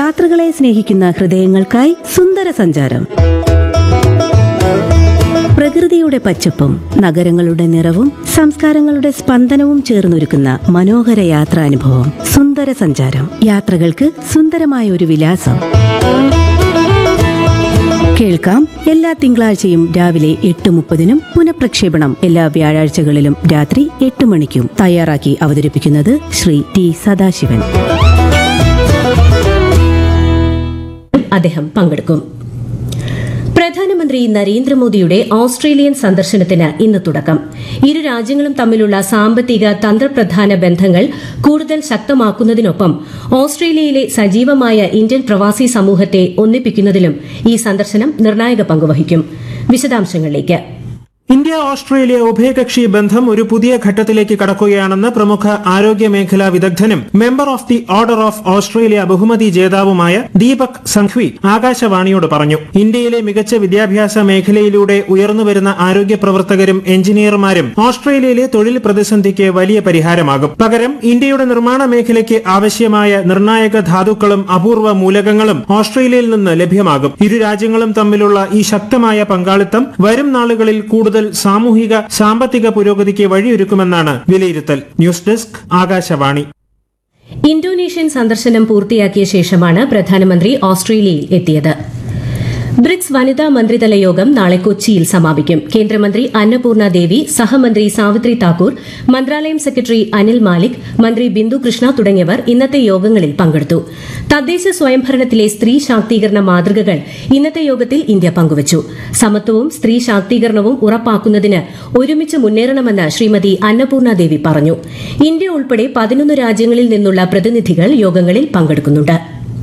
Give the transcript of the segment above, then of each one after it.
യാത്രകളെ സ്നേഹിക്കുന്ന ഹൃദയങ്ങൾക്കായി സുന്ദര സഞ്ചാരം പ്രകൃതിയുടെ പച്ചപ്പും നഗരങ്ങളുടെ നിറവും സംസ്കാരങ്ങളുടെ സ്പന്ദനവും ചേർന്നൊരുക്കുന്ന മനോഹര യാത്രാനുഭവം സുന്ദര സഞ്ചാരം യാത്രകൾക്ക് സുന്ദരമായ ഒരു വിലാസം കേൾക്കാം എല്ലാ തിങ്കളാഴ്ചയും രാവിലെ എട്ട് മുപ്പതിനും പുനഃപ്രക്ഷേപണം എല്ലാ വ്യാഴാഴ്ചകളിലും രാത്രി എട്ട് മണിക്കും തയ്യാറാക്കി അവതരിപ്പിക്കുന്നത് ശ്രീ ടി സദാശിവൻ അദ്ദേഹം പങ്കെടുക്കും പ്രധാനമന്ത്രി നരേന്ദ്രമോദിയുടെ ഓസ്ട്രേലിയൻ സന്ദർശനത്തിന് ഇന്ന് തുടക്കം ഇരു രാജ്യങ്ങളും തമ്മിലുള്ള സാമ്പത്തിക തന്ത്രപ്രധാന ബന്ധങ്ങൾ കൂടുതൽ ശക്തമാക്കുന്നതിനൊപ്പം ഓസ്ട്രേലിയയിലെ സജീവമായ ഇന്ത്യൻ പ്രവാസി സമൂഹത്തെ ഒന്നിപ്പിക്കുന്നതിലും ഈ സന്ദർശനം നിർണായക പങ്കുവഹിക്കും വിശദാംശങ്ങളിലേക്ക് ഇന്ത്യ ഓസ്ട്രേലിയ ഉഭയകക്ഷി ബന്ധം ഒരു പുതിയ ഘട്ടത്തിലേക്ക് കടക്കുകയാണെന്ന് പ്രമുഖ ആരോഗ്യ മേഖലാ വിദഗ്ധനും member of the order of Australia ബഹുമതി ജേതാവുമായ ദീപക് സംഘ്വി ആകാശവാണിയോട് പറഞ്ഞു ഇന്ത്യയിലെ മികച്ച വിദ്യാഭ്യാസ മേഖലയിലൂടെ ഉയർന്നുവരുന്ന ആരോഗ്യ പ്രവർത്തകരും എഞ്ചിനീയർമാരും ഓസ്ട്രേലിയയിലെ തൊഴിൽ പ്രതിസന്ധിക്ക് വലിയ പരിഹാരമാകും പകരം ഇന്ത്യയുടെ നിർമ്മാണ മേഖലയ്ക്ക് ആവശ്യമായ നിർണായക ധാതുക്കളും അപൂർവ മൂലകങ്ങളും ഓസ്ട്രേലിയയിൽ നിന്ന് ലഭ്യമാകും ഇരു രാജ്യങ്ങളും തമ്മിലുള്ള ഈ ശക്തമായ പങ്കാളിത്തം വരും നാളുകളിൽ കൂടുതൽ സാമൂഹിക സാമ്പത്തിക പുരോഗതിക്ക് വഴിയൊരുക്കുമെന്നാണ് വിലയിരുത്തൽ ന്യൂസ് ഡെസ്ക് ആകാശവാണി ഇന്തോനേഷ്യൻ സന്ദർശനം പൂർത്തിയാക്കിയ ശേഷമാണ് പ്രധാനമന്ത്രി ഓസ്ട്രേലിയയിൽ എത്തിയത് ബ്രിക്സ് വനിതാ മന്ത്രിതല യോഗം നാളെ കൊച്ചിയിൽ സമാപിക്കും കേന്ദ്രമന്ത്രി അന്നപൂർണ ദേവി സഹമന്ത്രി സാവിത്രി താക്കൂർ മന്ത്രാലയം സെക്രട്ടറി അനിൽ മാലിക് മന്ത്രി ബിന്ദു കൃഷ്ണ തുടങ്ങിയവർ ഇന്നത്തെ യോഗങ്ങളിൽ പങ്കെടുത്തു തദ്ദേശ സ്വയംഭരണത്തിലെ സ്ത്രീ ശാക്തീകരണ മാതൃകകൾ ഇന്നത്തെ യോഗത്തിൽ ഇന്ത്യ പങ്കുവച്ചു സമത്വവും സ്ത്രീ ശാക്തീകരണവും ഉറപ്പാക്കുന്നതിന് ഒരുമിച്ച് മുന്നേറണമെന്ന് ശ്രീമതി അന്നപൂർണ ദേവി പറഞ്ഞു ഇന്ത്യ ഉൾപ്പെടെ പതിനൊന്ന് രാജ്യങ്ങളിൽ നിന്നുള്ള പ്രതിനിധികൾ യോഗങ്ങളിൽ പങ്കെടുക്കുന്നുണ്ട്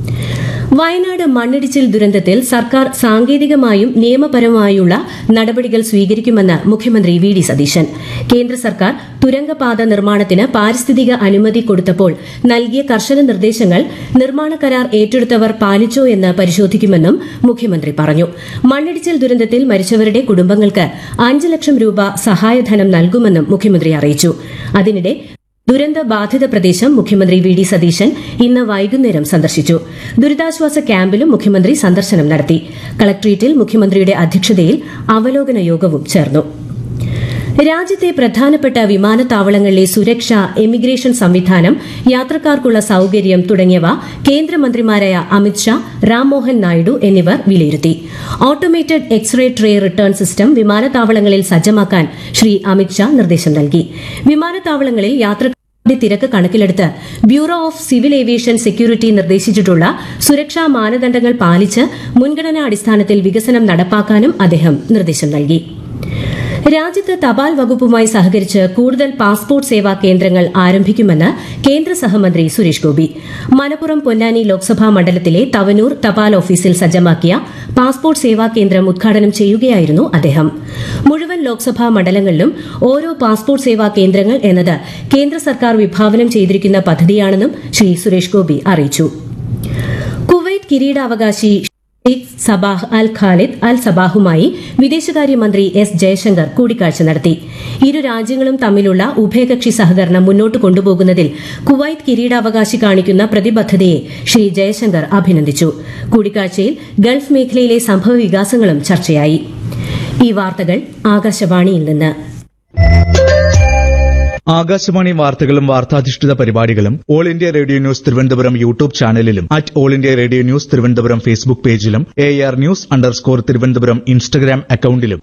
വയനാട് മണ്ണിടിച്ചിൽ ദുരന്തത്തിൽ സർക്കാർ സാങ്കേതികമായും നിയമപരമായുള്ള നടപടികൾ സ്വീകരിക്കുമെന്ന് മുഖ്യമന്ത്രി വി ഡി സതീശൻ കേന്ദ്ര സർക്കാർ തുരങ്കപാത നിർമ്മാണത്തിന് പാരിസ്ഥിതിക അനുമതി കൊടുത്തപ്പോൾ നൽകിയ കർശന നിർദ്ദേശങ്ങൾ നിർമ്മാണ കരാർ ഏറ്റെടുത്തവർ പാലിച്ചോ എന്ന് പരിശോധിക്കുമെന്നും മുഖ്യമന്ത്രി പറഞ്ഞു മണ്ണിടിച്ചിൽ ദുരന്തത്തിൽ മരിച്ചവരുടെ കുടുംബങ്ങൾക്ക് അഞ്ച് ലക്ഷം രൂപ സഹായധനം നൽകുമെന്നും മുഖ്യമന്ത്രി അറിയിച്ചു അതിനിടെ ദുരന്ത ബാധിത പ്രദേശം മുഖ്യമന്ത്രി വി ഡി സതീശൻ ഇന്ന് വൈകുന്നേരം സന്ദർശിച്ചു ദുരിതാശ്വാസ ക്യാമ്പിലും മുഖ്യമന്ത്രി സന്ദർശനം നടത്തി കളക്ട്രേറ്റിൽ മുഖ്യമന്ത്രിയുടെ അധ്യക്ഷതയിൽ അവലോകന യോഗവും ചേർന്നു രാജ്യത്തെ പ്രധാനപ്പെട്ട വിമാനത്താവളങ്ങളിലെ സുരക്ഷ എമിഗ്രേഷൻ സംവിധാനം യാത്രക്കാർക്കുള്ള സൌകര്യം തുടങ്ങിയവ കേന്ദ്രമന്ത്രിമാരായ അമിത്ഷാ രാംമോഹൻ നായിഡു എന്നിവർ വിലയിരുത്തി automated X ray tray return system വിമാനത്താവളങ്ങളിൽ സജ്ജമാക്കാൻ ശ്രീ അമിത്ഷാ നിർദ്ദേശം നൽകി വിമാനത്താവളങ്ങളിൽ യാത്ര തിരക്ക് കണക്കിലെടുത്ത് bureau of civil aviation security നിർദ്ദേശിച്ചിട്ടുള്ള സുരക്ഷാ മാനദണ്ഡങ്ങൾ പാലിച്ച് മുൻഗണനാ അടിസ്ഥാനത്തിൽ വികസനം നടപ്പാക്കാനും അദ്ദേഹം നിർദ്ദേശം നൽകി രാജ്യത്ത് തപാൽ വകുപ്പുമായി സഹകരിച്ച് കൂടുതൽ പാസ്പോർട്ട് സേവാ കേന്ദ്രങ്ങൾ ആരംഭിക്കുമെന്ന് കേന്ദ്ര സഹമന്ത്രി സുരേഷ് ഗോപി മലപ്പുറം പൊന്നാനി ലോക്സഭാ മണ്ഡലത്തിലെ തവനൂർ തപാൽ ഓഫീസിൽ സജ്ജമാക്കിയ പാസ്പോർട്ട് സേവാ കേന്ദ്രം ഉദ്ഘാടനം ചെയ്യുകയായിരുന്നു അദ്ദേഹം മുഴുവൻ ലോക്സഭാ മണ്ഡലങ്ങളിലും ഓരോ പാസ്പോർട്ട് സേവാ കേന്ദ്രങ്ങൾ എന്നത് കേന്ദ്ര സർക്കാർ വിഭാവനം ചെയ്തിരിക്കുന്ന പദ്ധതിയാണെന്നും ശ്രീ സുരേഷ് ഗോപി അറിയിച്ചു കുവൈറ്റ് കിരീടാവകാശി Sheikh Sabah Al Khalid Al സബാഹുമായി വിദേശകാര്യമന്ത്രി എസ് ജയശങ്കർ കൂടിക്കാഴ്ച നടത്തി ഇരു രാജ്യങ്ങളും തമ്മിലുള്ള ഉഭയകക്ഷി സഹകരണം മുന്നോട്ട് കൊണ്ടുപോകുന്നതിൽ കുവൈറ്റ് കിരീടാവകാശി കാണിക്കുന്ന പ്രതിബദ്ധതയെ ശ്രീ ജയശങ്കർ അഭിനന്ദിച്ചു കൂടിക്കാഴ്ചയിൽ ഗൾഫ് മേഖലയിലെ സംഭവ വികാസങ്ങളും ചർച്ചയായി ഈ വാർത്തകൾ ആകാശവാണിയിൽ നിന്ന് ആകാശവാണി വാർത്തകളും വാർത്താധിഷ്ഠിത പരിപാടികളും all India radio news Thiruvananthapuram YouTube ചാനലിലും at all India radio news Thiruvananthapuram Facebook പേജിലും A R news underscore Thiruvananthapuram Instagram അക്കൌണ്ടിലും